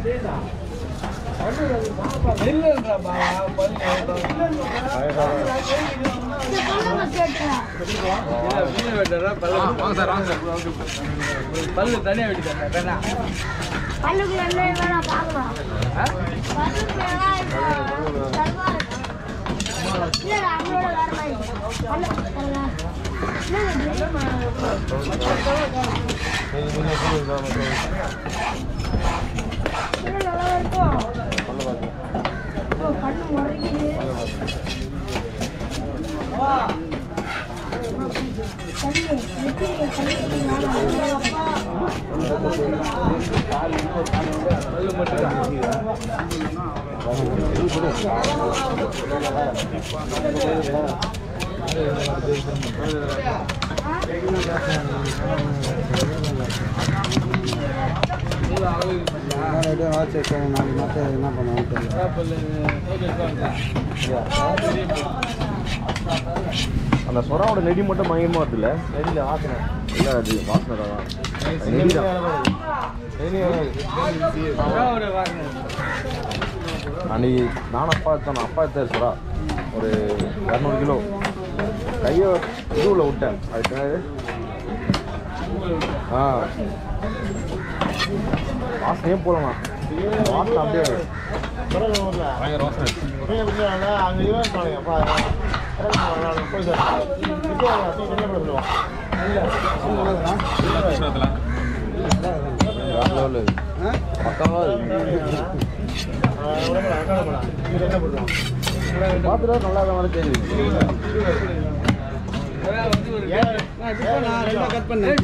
பல்லு தனியா வெட்டி தரேன் பல்லுக்கு என்ன வேணா பார்க்கலாம் பல்லுக்கு வேணா இப்போ தருவாரு இல்ல அவங்களோட வேற மாதிரி பல்லு தரலாம் நல்லா இருக்கும் ஓ, கண்ணு முறைக்குது கண்ணு நெத்தியில கண்ணு அப்பா பல்லு மட்டும் நாளைக்கு மற்ற என்ன பண்ணுவாங்க தெரியல பல்லு அந்த சொராவோட நெடி மட்டும் பயங்கரமா வருது இல்ல நெடியில வாசனை இல்ல அது வாசனை தான் நெடி தான் அன்னைக்கு நானும் அப்பா எடுத்தேன் அப்பா எடுத்தார் சுறா ஒரு இரநூறு கிலோ கையை இதுவில் விட்டேன் அது பேரு ஆ வாசனையே போகலண்ணா வாசனை அப்படியே பயங்கர வாசனை வேற level இது. பக்காவா இருக்கு பார்த்துட்டா நல்லா தான் மாதிரி தெரியுது கட் பண்ணேன்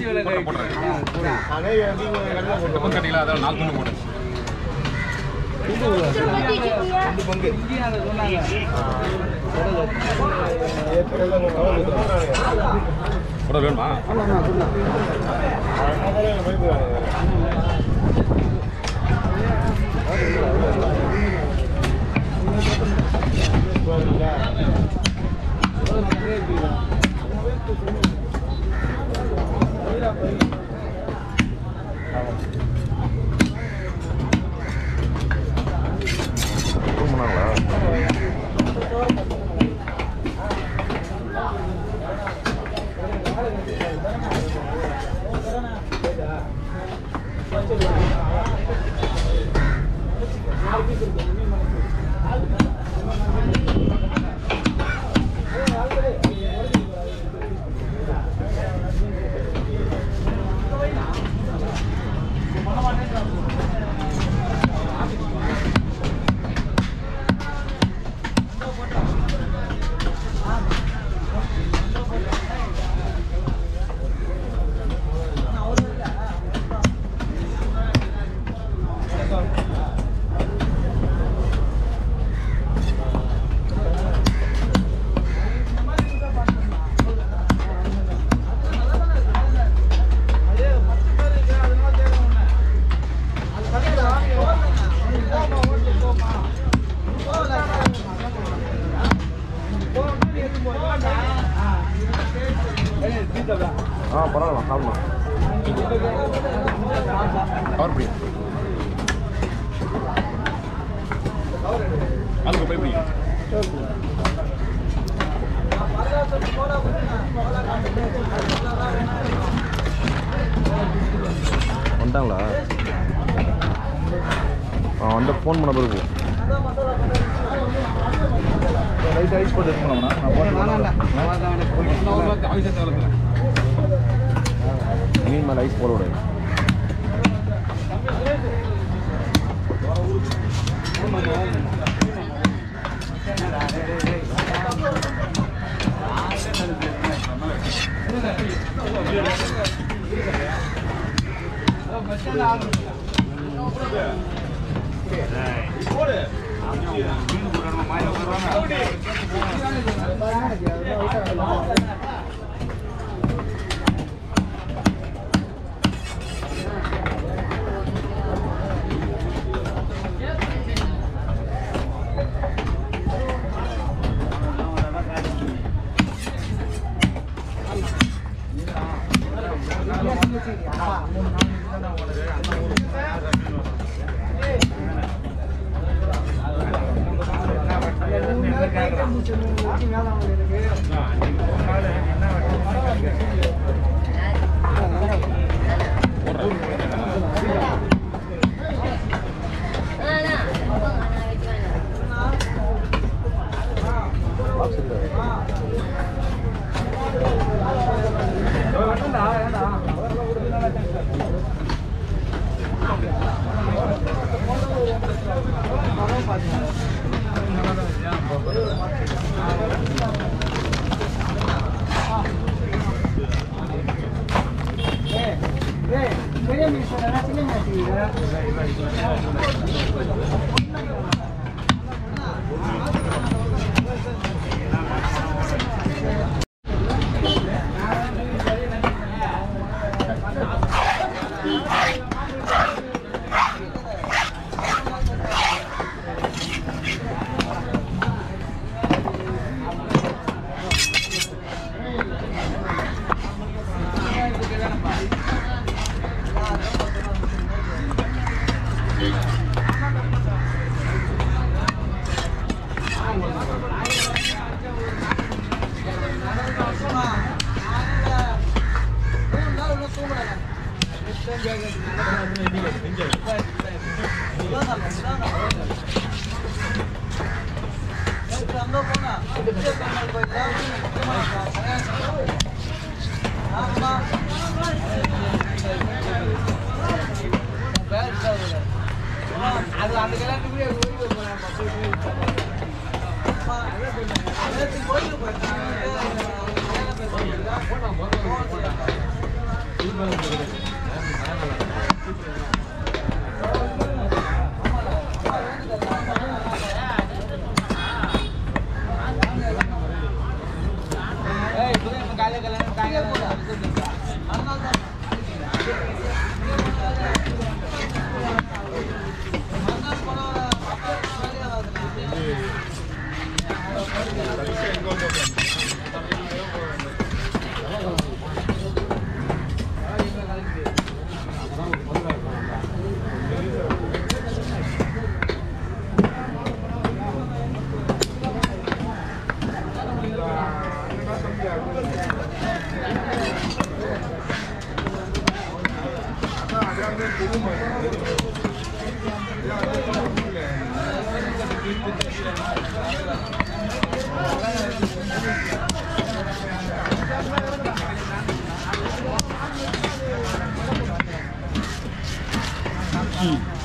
வேணுமா தூங்குனாங்களா ஆ பரவாயில்ல சாப்பிடலாம் கவர் பிடி அதுக்கு போய் பிடி வந்துட்டாங்களா ஆ வந்து ஃபோன் பண்ண பிறகு லைட் ஐஸ் போட்டு இருக்கணும்னா மீன் மேலே ஐஸ் போட விடாது அது அந்த கல்யாணத்துக்கு காலையில் கல்யாணம் காலையில் ம்